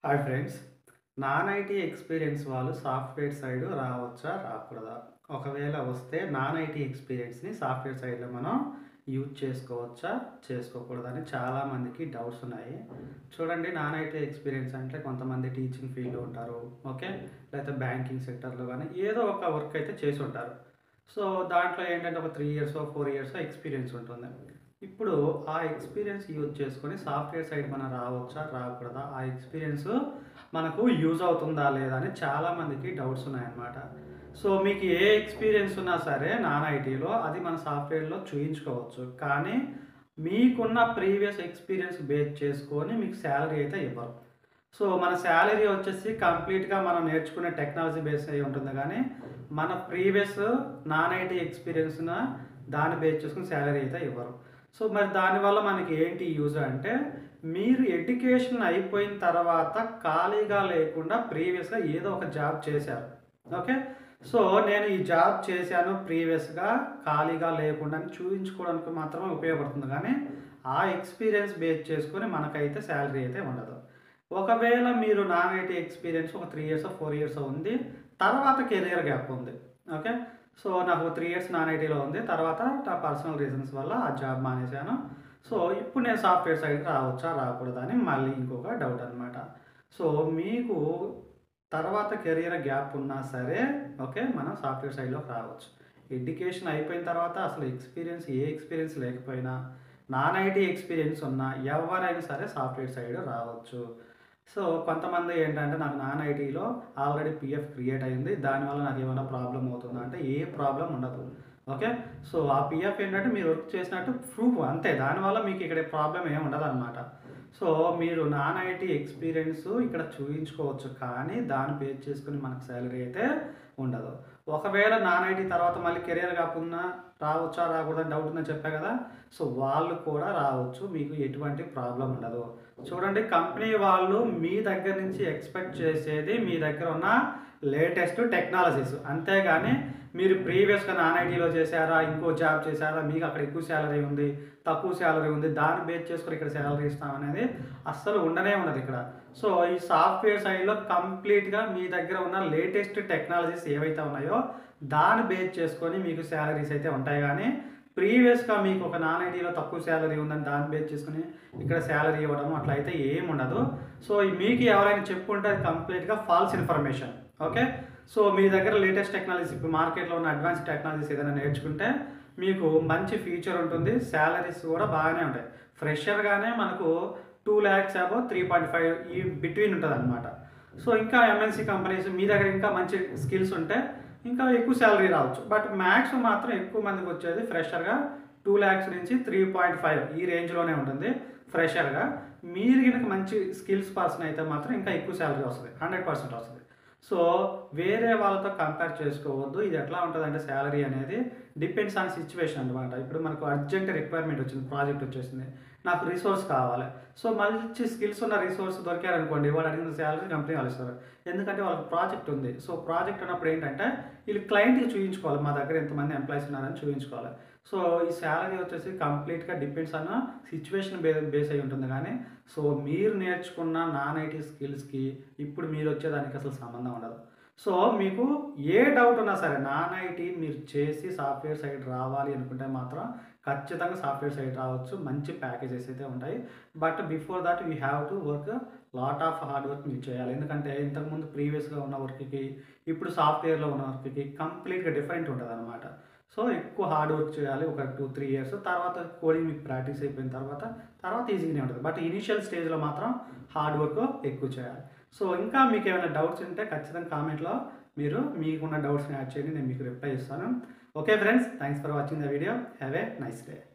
hi friends non IT experience వాళ్ళు software side రావచ్చా రాకూడదా ఒకవేళ వస్తే నాన్ ఐటీ ఎక్స్పీరియన్స్ని సాఫ్ట్వేర్ సైడ్లో మనం యూజ్ చేసుకోవచ్చా చేసుకోకూడదా అని చాలామందికి డౌట్స్ ఉన్నాయి చూడండి నాన్ ఐటీ ఎక్స్పీరియన్స్ అంటే కొంతమంది టీచింగ్ ఫీల్డ్లో ఉంటారు ఓకే లేకపోతే బ్యాంకింగ్ సెక్టర్లో కానీ ఏదో ఒక వర్క్ అయితే చేసి ఉంటారు సో దాంట్లో ఏంటంటే ఒక three years four years experience ఉంటుంది ఇప్పుడు ఆ ఎక్స్పీరియన్స్ యూజ్ చేసుకొని సాఫ్ట్వేర్ సైడ్ మనం రావచ్చా రాకూడదా ఆ ఎక్స్పీరియన్స్ మనకు యూజ్ అవుతుందా లేదా అని చాలామందికి డౌట్స్ ఉన్నాయన్నమాట సో మీకు ఏ ఎక్స్పీరియన్స్ ఉన్నా సరే నాన్ ఐటీలో అది మన సాఫ్ట్వేర్లో చూయించుకోవచ్చు కానీ మీకున్న ప్రీవియస్ ఎక్స్పీరియన్స్ బేస్ చేసుకొని మీకు శాలరీ అయితే ఇవ్వరు సో మన శాలరీ వచ్చేసి కంప్లీట్గా మనం నేర్చుకునే టెక్నాలజీ బేస్ అయి ఉంటుంది కానీ మన ప్రీవియస్ నాన్ ఐటీ ఎక్స్పీరియన్స్ దాన్ని బేస్ చేసుకుని శాలరీ అయితే ఇవ్వరు సో మరి దానివల్ల మనకి ఏంటి యూజ్ అంటే మీరు ఎడ్యుకేషన్ అయిపోయిన తర్వాత ఖాళీగా లేకుండా ప్రీవియస్గా ఏదో ఒక జాబ్ చేశారు ఓకే సో నేను ఈ జాబ్ చేశాను ప్రీవియస్గా ఖాళీగా లేకుండా అని చూపించుకోవడానికి మాత్రమే ఉపయోగపడుతుంది కానీ ఆ ఎక్స్పీరియన్స్ బేస్ చేసుకొని మనకైతే శాలరీ అయితే ఉండదు ఒకవేళ మీరు నాన్ ఐటీ ఎక్స్పీరియన్స్ ఒక త్రీ ఇయర్స్ ఫోర్ ఇయర్స్ ఉంది తర్వాత కెరియర్ గ్యాప్ ఉంది ఓకే సో నాకు త్రీ ఇయర్స్ నాన్ ఐటీలో ఉంది తర్వాత నా పర్సనల్ రీజన్స్ వల్ల ఆ జాబ్ మానేశాను సో ఇప్పుడు నేను సాఫ్ట్వేర్ సైడ్కి రావచ్చా రాకూడదా అని మళ్ళీ ఇంకొక డౌట్ అనమాట సో మీకు తర్వాత కెరియర్ గ్యాప్ ఉన్నా సరే ఓకే మనం సాఫ్ట్వేర్ సైడ్లోకి రావచ్చు ఎడ్యుకేషన్ అయిపోయిన తర్వాత అసలు ఎక్స్పీరియన్స్ ఏ ఎక్స్పీరియన్స్ లేకపోయినా నాన్ ఐటీ ఎక్స్పీరియన్స్ ఉన్నా ఎవరైనా సరే సాఫ్ట్వేర్ సైడ్ రావచ్చు సో కొంతమంది ఏంటంటే నాకు నాన్ ఐటీలో ఆల్రెడీ పిఎఫ్ క్రియేట్ అయింది దానివల్ల నాకు ఏమైనా ప్రాబ్లం అవుతుందా అంటే ఏ ప్రాబ్లం ఉండదు ఓకే సో ఆ పిఎఫ్ ఏంటంటే మీరు వర్క్ చేసినట్టు ప్రూఫ్ అంతే దానివల్ల మీకు ఇక్కడ ప్రాబ్లం ఏమి ఉండదు అనమాట సో మీరు నాన్ ఐటీ ఎక్స్పీరియన్స్ ఇక్కడ చూపించుకోవచ్చు కానీ దాన్ని బేస్ చేసుకుని మనకు శాలరీ అయితే ఉండదు ఒకవేళ నాన్ ఐటీ తర్వాత మళ్ళీ కెరియర్ కాకుండా రావచ్చా రాకూడదని డౌట్ ఉందని చెప్పా కదా సో వాళ్ళు కూడా రావచ్చు మీకు ఎటువంటి ప్రాబ్లం ఉండదు చూడండి కంపెనీ వాళ్ళు మీ దగ్గర నుంచి ఎక్స్పెక్ట్ చేసేది మీ దగ్గర ఉన్న లేటెస్ట్ టెక్నాలజీస్ అంతేగాని మీరు ప్రీవియస్గా నాన్ ఐటీలో చేశారా ఇంకో జాబ్ చేశారా మీకు అక్కడ ఎక్కువ శాలరీ ఉంది తక్కువ శాలరీ ఉంది దాన్ని బేస్ చేసుకొని ఇక్కడ శాలరీ ఇస్తాం అనేది అస్సలు ఉండనే ఉండదు ఇక్కడ సో ఈ సాఫ్ట్వేర్ సైడ్లో కంప్లీట్గా మీ దగ్గర ఉన్న లేటెస్ట్ టెక్నాలజీస్ ఏవైతే ఉన్నాయో దాన్ని బేస్ చేసుకొని మీకు శాలరీస్ అయితే ఉంటాయి కానీ ప్రీవియస్గా మీకు ఒక నాన్ ఐటీలో తక్కువ శాలరీ ఉందని దాన్ని బేస్ చేసుకుని ఇక్కడ శాలరీ ఇవ్వడం అట్లా అయితే ఏం ఉండదు సో మీకు ఎవరైనా చెప్పుకుంటే అది కంప్లీట్గా ఫాల్స్ ఇన్ఫర్మేషన్ ఓకే సో మీ దగ్గర లేటెస్ట్ టెక్నాలజీస్ ఇప్పుడు మార్కెట్లో ఉన్న అడ్వాన్స్ టెక్నాలజీస్ ఏదైనా నేర్చుకుంటే మీకు మంచి ఫ్యూచర్ ఉంటుంది శాలరీస్ కూడా బాగానే ఉంటాయి ఫ్రెషర్గానే మనకు two lakhs above three point five ఈ బిట్వీన్ ఉంటుంది అనమాట సో ఇంకా ఎంఎన్సీ కంపెనీస్ మీ దగ్గర ఇంకా మంచి స్కిల్స్ ఉంటే ఇంకా ఎక్కువ శాలరీ రావచ్చు బట్ మ్యాక్స్ మాత్రం ఎక్కువ మందికి వచ్చేది ఫ్రెషర్గా టూ ల్యాక్స్ నుంచి త్రీ పాయింట్ ఫైవ్ ఈ రేంజ్లోనే ఉంటుంది ఫ్రెషర్గా మీరు కనుక మంచి స్కిల్స్ పర్సన్ అయితే మాత్రం ఇంకా ఎక్కువ శాలరీ వస్తుంది హండ్రెడ్ పర్సెంట్ వస్తుంది సో వేరే వాళ్ళతో కంపేర్ చేసుకోవద్దు ఇది ఎట్లా ఉంటుంది అంటే శాలరీ అనేది డిపెండ్స్ ఆన్ సిచ్యువేషన్ అనమాట ఇప్పుడు మనకు అర్జెంట్ రిక్వైర్మెంట్ వచ్చింది ప్రాజెక్ట్ వచ్చేసింది నాకు రిసోర్స్ కావాలి సో మంచి స్కిల్స్ ఉన్న రిసోర్స్ దొరికారనుకోండి వాళ్ళు అడిగిన శాలరీ కంపెనీ వాళ్ళు ఇస్తారు ఎందుకంటే వాళ్ళకి ప్రాజెక్ట్ ఉంది సో ప్రాజెక్ట్ ఉన్నప్పుడు ఏంటంటే వీళ్ళు క్లయింట్కి చూపించుకోవాలి మా దగ్గర ఎంతమంది ఎంప్లాయీస్ ఉన్నారని చూపించుకోవాలి సో ఈ శాలరీ వచ్చేసి కంప్లీట్గా డిపెండ్స్ అన్న సిచ్యువేషన్ బే బేస్ అయి ఉంటుంది కానీ సో మీరు నేర్చుకున్న నాన్ ఐటీ స్కిల్స్కి ఇప్పుడు మీరు వచ్చేదానికి అసలు సంబంధం ఉండదు సో మీకు ఏ డౌట్ ఉన్నా సరే నాన్ ఐటీ మీరు చేసి సాఫ్ట్వేర్ సైడ్ రావాలి అనుకుంటే మాత్రం ఖచ్చితంగా సాఫ్ట్వేర్ సైడ్ రావచ్చు మంచి ప్యాకేజెస్ అయితే ఉంటాయి but before that we have to work lot of hard work మీరు చేయాలి ఎందుకంటే ఇంతకుముందు ప్రీవియస్గా ఉన్న వర్క్కి ఇప్పుడు సాఫ్ట్వేర్లో ఉన్న వర్క్కి కంప్లీట్గా డిఫరెంట్ ఉంటుంది అనమాట సో ఎక్కువ హార్డ్ వర్క్ చేయాలి ఒక టూ త్రీ ఇయర్స్ తర్వాత కోడింగ్ మీకు ప్రాక్టీస్ అయిపోయిన తర్వాత తర్వాత ఈజీగానే ఉంటుంది బట్ ఇనిషియల్ స్టేజ్లో మాత్రం హార్డ్ వర్క్ ఎక్కువ చేయాలి సో ఇంకా మీకు ఏమైనా డౌట్స్ ఉంటే ఖచ్చితంగా కామెంట్లో మీరు మీకున్న డౌట్స్ని యాడ్ చేయండి నేను మీకు రిప్లై ఇస్తాను okay friends thanks for watching the video have a nice day